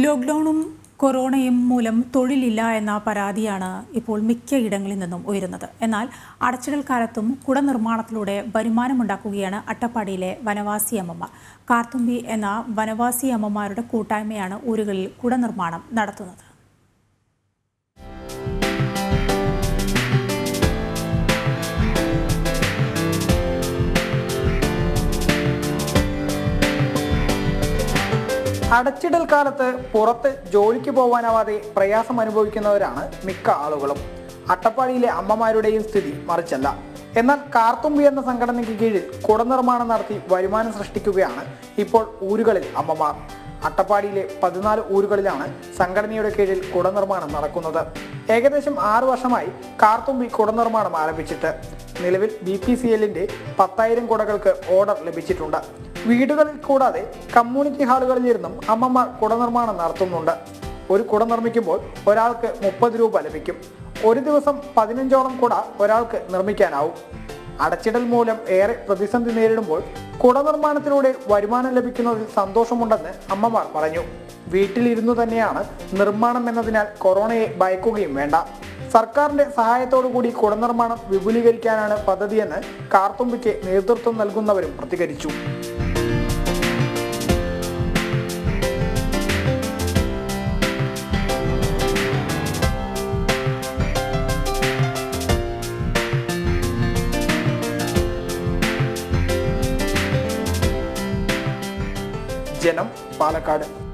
ലോക്ക്ഡൌണും കൊറോണയും മൂലം തൊഴിലില്ല എന്ന പരാതിയാണ് ഇപ്പോൾ മിക്ക ഇടങ്ങളിൽ നിന്നും ഉയരുന്നത് എന്നാൽ അടച്ചിടൽ കാലത്തും കുട നിർമ്മാണത്തിലൂടെ വരുമാനമുണ്ടാക്കുകയാണ് അട്ടപ്പാടിയിലെ വനവാസി അമ്മമാർ കാർത്തുമ്പി എന്ന വനവാസി അമ്മമാരുടെ കൂട്ടായ്മയാണ് ഊരുകളിൽ കുട നിർമ്മാണം നടത്തുന്നത് അടച്ചിടൽ കാലത്ത് പുറത്ത് ജോലിക്ക് പോകാനാവാതെ പ്രയാസം അനുഭവിക്കുന്നവരാണ് മിക്ക ആളുകളും അട്ടപ്പാടിയിലെ അമ്മമാരുടെയും സ്ഥിതി മറിച്ചല്ല എന്നാൽ കാർത്തുമ്പി എന്ന സംഘടനയ്ക്ക് കീഴിൽ കുടനിർമ്മാണം നടത്തി വരുമാനം സൃഷ്ടിക്കുകയാണ് ഇപ്പോൾ ഊരുകളിൽ അമ്മമാർ അട്ടപ്പാടിയിലെ പതിനാല് ഊരുകളിലാണ് സംഘടനയുടെ കീഴിൽ കുടനിർമ്മാണം നടക്കുന്നത് ഏകദേശം ആറു വർഷമായി കാർത്തുമ്പി കുടനിർമ്മാണം ആരംഭിച്ചിട്ട് നിലവിൽ ബി പി സി എല്ലിന്റെ പത്തായിരം കുടകൾക്ക് ഓർഡർ ലഭിച്ചിട്ടുണ്ട് വീടുകളിൽ കൂടാതെ കമ്മ്യൂണിറ്റി ഹാളുകളിലിരുന്നും അമ്മമാർ കുടനിർമ്മാണം നടത്തുന്നുണ്ട് ഒരു കുട നിർമ്മിക്കുമ്പോൾ ഒരാൾക്ക് മുപ്പത് രൂപ ലഭിക്കും ഒരു ദിവസം പതിനഞ്ചോളം കുട ഒരാൾക്ക് നിർമ്മിക്കാനാവും അടച്ചിടൽ മൂലം ഏറെ പ്രതിസന്ധി നേരിടുമ്പോൾ കുട നിർമ്മാണത്തിലൂടെ വരുമാനം ലഭിക്കുന്നതിൽ സന്തോഷമുണ്ടെന്ന് അമ്മമാർ പറഞ്ഞു വീട്ടിലിരുന്നു തന്നെയാണ് നിർമ്മാണം എന്നതിനാൽ കൊറോണയെ ഭയക്കുകയും വേണ്ട സർക്കാരിന്റെ സഹായത്തോടു കൂടി കുടനിർമ്മാണം വിപുലീകരിക്കാനാണ് പദ്ധതിയെന്ന് കാർത്തുമ്പിക്ക് നേതൃത്വം നൽകുന്നവരും പ്രതികരിച്ചു ജനം പാലക്കാട്